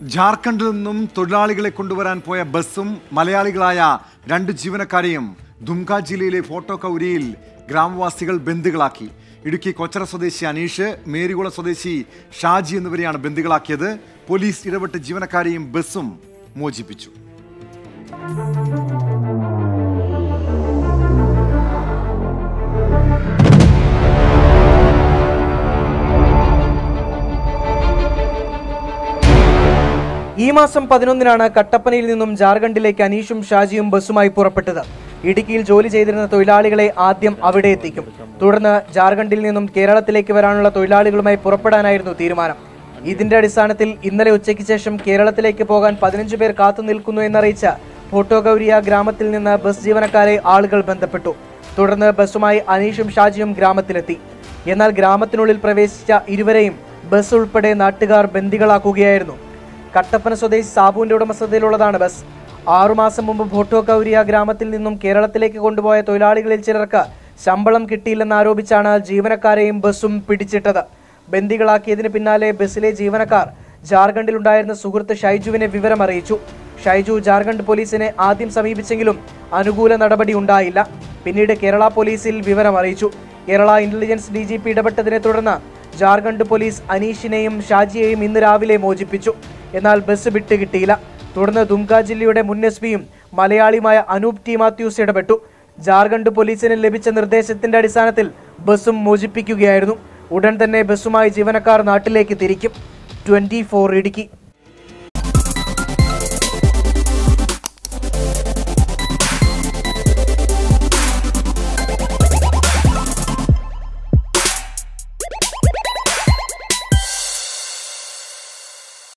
ജാർഖണ്ഡിൽ നിന്നും തൊഴിലാളികളെ കൊണ്ടുവരാൻ പോയ ബസ്സും മലയാളികളായ രണ്ട് ജീവനക്കാരെയും ദുംക ജില്ലയിലെ ഫോട്ടോ കൗരിയിൽ ഗ്രാമവാസികൾ ബന്ദികളാക്കി ഇടുക്കി കൊച്ചറ സ്വദേശി അനീഷ് മേരികുള സ്വദേശി ഷാജി എന്നിവരെയാണ് ബന്ദികളാക്കിയത് പോലീസ് ഇടപെട്ട് ജീവനക്കാരെയും ബസ്സും മോചിപ്പിച്ചു ഈ മാസം പതിനൊന്നിനാണ് കട്ടപ്പനയിൽ നിന്നും ജാർഖണ്ഡിലേക്ക് അനീഷും ഷാജിയും ബസ്സുമായി പുറപ്പെട്ടത് ഇടുക്കിയിൽ ജോലി ചെയ്തിരുന്ന തൊഴിലാളികളെ ആദ്യം അവിടെ എത്തിക്കും തുടർന്ന് ജാർഖണ്ഡിൽ നിന്നും കേരളത്തിലേക്ക് വരാനുള്ള തൊഴിലാളികളുമായി പുറപ്പെടാനായിരുന്നു തീരുമാനം ഇതിന്റെ അടിസ്ഥാനത്തിൽ ഇന്നലെ ഉച്ചയ്ക്ക് ശേഷം കേരളത്തിലേക്ക് പോകാൻ പതിനഞ്ച് പേർ കാത്തു നിൽക്കുന്നു എന്നറിയിച്ച ഫോട്ടോഗൗരിയ ഗ്രാമത്തിൽ നിന്ന് ബസ് ജീവനക്കാരെ ആളുകൾ ബന്ധപ്പെട്ടു തുടർന്ന് ബസ്സുമായി അനീഷും ഷാജിയും ഗ്രാമത്തിലെത്തി എന്നാൽ ഗ്രാമത്തിനുള്ളിൽ പ്രവേശിച്ച ഇരുവരെയും ബസ് ഉൾപ്പെടെ നാട്ടുകാർ ബന്ദികളാക്കുകയായിരുന്നു കട്ടപ്പന സ്വദേശി സാബുവിന്റെ ഉടമസ്ഥതയിലുള്ളതാണ് ബസ് ആറുമാസം മുമ്പ് ഭോട്ടോ കൗരിയ ഗ്രാമത്തിൽ നിന്നും കേരളത്തിലേക്ക് കൊണ്ടുപോയ തൊഴിലാളികളിൽ ചിലർക്ക് ശമ്പളം കിട്ടിയില്ലെന്ന് ആരോപിച്ചാണ് ജീവനക്കാരെയും ബസ്സും പിടിച്ചിട്ടത് ബന്ദികളാക്കിയതിന് പിന്നാലെ ബസ്സിലെ ജീവനക്കാർ ജാർഖണ്ഡിലുണ്ടായിരുന്ന സുഹൃത്ത് ഷൈജുവിനെ വിവരം അറിയിച്ചു ഷൈജു ജാർഖണ്ഡ് പോലീസിനെ ആദ്യം സമീപിച്ചെങ്കിലും അനുകൂല നടപടി ഉണ്ടായില്ല പിന്നീട് കേരള പോലീസിൽ വിവരം അറിയിച്ചു Kerala intelligence D G P ഇടപെട്ടതിനെ തുടർന്ന് ജാർഖണ്ഡ് പോലീസ് അനീഷിനെയും ഷാജിയെയും ഇന്ന് രാവിലെ മോചിപ്പിച്ചു എന്നാൽ ബസ് വിട്ട് കിട്ടിയില്ല തുടർന്ന് ദുംക ജില്ലയുടെ മുൻ എസ് പിയും മലയാളിയുമായ അനൂപ് ടി മാത്യൂസ് ഇടപെട്ടു ജാർഖണ്ഡ് പോലീസിന് ലഭിച്ച നിർദ്ദേശത്തിന്റെ അടിസ്ഥാനത്തിൽ ബസ്സും മോചിപ്പിക്കുകയായിരുന്നു ഉടൻ തന്നെ ബസ്സുമായി ജീവനക്കാർ നാട്ടിലേക്ക് തിരിക്കും ട്വന്റി ഫോർ ഇടുക്കി